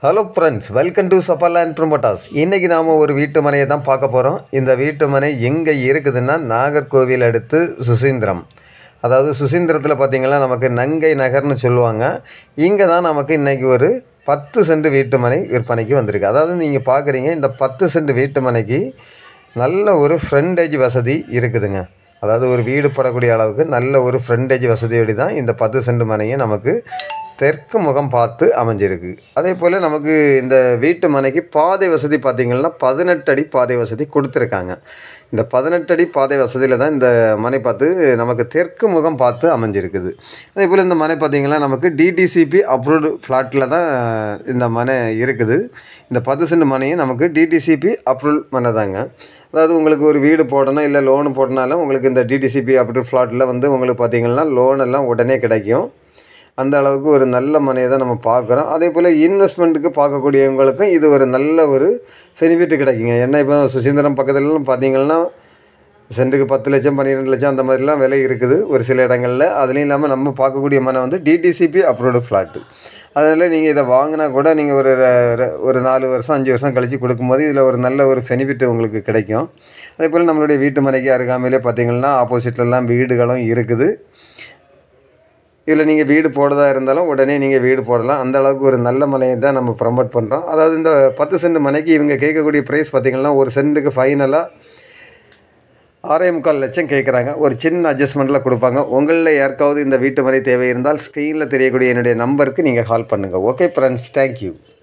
hello friends welcome to Safal and promoters இன்றைக்கி நாம் ஒரு வீட்டு மனையை தான் பார்க்க போகிறோம் இந்த வீட்டு மனை எங்கே இருக்குதுன்னா நாகர்கோவில் அடுத்து சுசீந்திரம் அதாவது சுசீந்திரத்தில் பார்த்திங்கன்னா நமக்கு நங்கை நகர்னு சொல்லுவாங்க இங்கே தான் நமக்கு இன்றைக்கி ஒரு பத்து சென்ட் வீட்டு மனை விற்பனைக்கு வந்திருக்கு அதாவது நீங்கள் பார்க்குறீங்க இந்த பத்து சென்ட் வீட்டு மனைக்கு நல்ல ஒரு ஃப்ரண்டேஜ் வசதி இருக்குதுங்க அதாவது ஒரு வீடு படக்கூடிய அளவுக்கு நல்ல ஒரு ஃப்ரண்டேஜ் வசதியோடு தான் இந்த பத்து சென்ட் மனையை நமக்கு தெற்கு முகம் பார்த்து அமைஞ்சிருக்கு அதே போல் நமக்கு இந்த வீட்டு மனைக்கு பாதை வசதி பார்த்திங்கன்னா பதினெட்டு அடி பாதை வசதி கொடுத்துருக்காங்க இந்த பதினெட்டு அடி பாதை வசதியில் தான் இந்த மனை பார்த்து நமக்கு தெற்கு முகம் பார்த்து அமைஞ்சிருக்குது அதே போல் இந்த மனை பார்த்திங்கன்னா நமக்கு டிடிசிபி அப்ரூவ்டு ஃப்ளாட்டில் தான் இந்த மனை இருக்குது இந்த பத்து சென்ட் மனையும் நமக்கு டிடிசிபி அப்ரூவல் மனை தாங்க அதாவது உங்களுக்கு ஒரு வீடு போடணும் இல்லை லோனு போடனாலும் உங்களுக்கு இந்த டிடிசிபி அப்ரூவ் ஃப்ளாட்டில் வந்து உங்களுக்கு பார்த்திங்கன்னா லோன் எல்லாம் உடனே கிடைக்கும் அந்த அளவுக்கு ஒரு நல்ல மனையை தான் நம்ம பார்க்குறோம் அதே போல் இன்வெஸ்ட்மெண்ட்டுக்கு பார்க்கக்கூடியவங்களுக்கும் இது ஒரு நல்ல ஒரு பெனிஃபிட் கிடைக்குங்க ஏன்னா இப்போ சுசீந்திரம் பக்கத்துலலாம் பார்த்தீங்கன்னா சென்ட்டுக்கு பத்து லட்சம் பன்னிரெண்டு லட்சம் அந்த மாதிரிலாம் விலை இருக்குது ஒரு சில இடங்களில் அதுலேயும் இல்லாமல் நம்ம பார்க்கக்கூடிய மனை வந்து டிடிசிபி அப்ரூவ்டு ஃப்ளாட்டு அதனால் நீங்கள் இதை வாங்கினா கூட நீங்கள் ஒரு ர- ர- ஒரு நாலு வருஷம் அஞ்சு வருஷம் கழித்து கொடுக்கும்போது இதில் ஒரு நல்ல ஒரு பெனிஃபிட் உங்களுக்கு கிடைக்கும் அதே போல் நம்மளுடைய வீட்டு மனைக்கு அருகாமையிலே பார்த்தீங்கன்னா ஆப்போசிட்லலாம் வீடுகளும் இருக்குது இதில் நீங்கள் வீடு போடுறதா இருந்தாலும் உடனே நீங்கள் வீடு போடலாம் அந்த அளவுக்கு ஒரு நல்ல மனையை தான் நம்ம ப்ரமோட் பண்ணுறோம் அதாவது இந்த பத்து சென்ட் மனைக்கு இவங்க கேட்கக்கூடிய ப்ரைஸ் பார்த்திங்கன்னா ஒரு சென்ட்டுக்கு ஃபைனலாக ஆறே முக்கால் லட்சம் கேட்குறாங்க ஒரு சின்ன அட்ஜஸ்ட்மெண்ட்டில் கொடுப்பாங்க உங்களில் யாருக்காவது இந்த வீட்டு மனை தேவை இருந்தால் ஸ்க்ரீனில் தெரியக்கூடிய என்னுடைய நம்பருக்கு நீங்கள் கால் பண்ணுங்கள் ஓகே ஃப்ரெண்ட்ஸ் தேங்க்யூ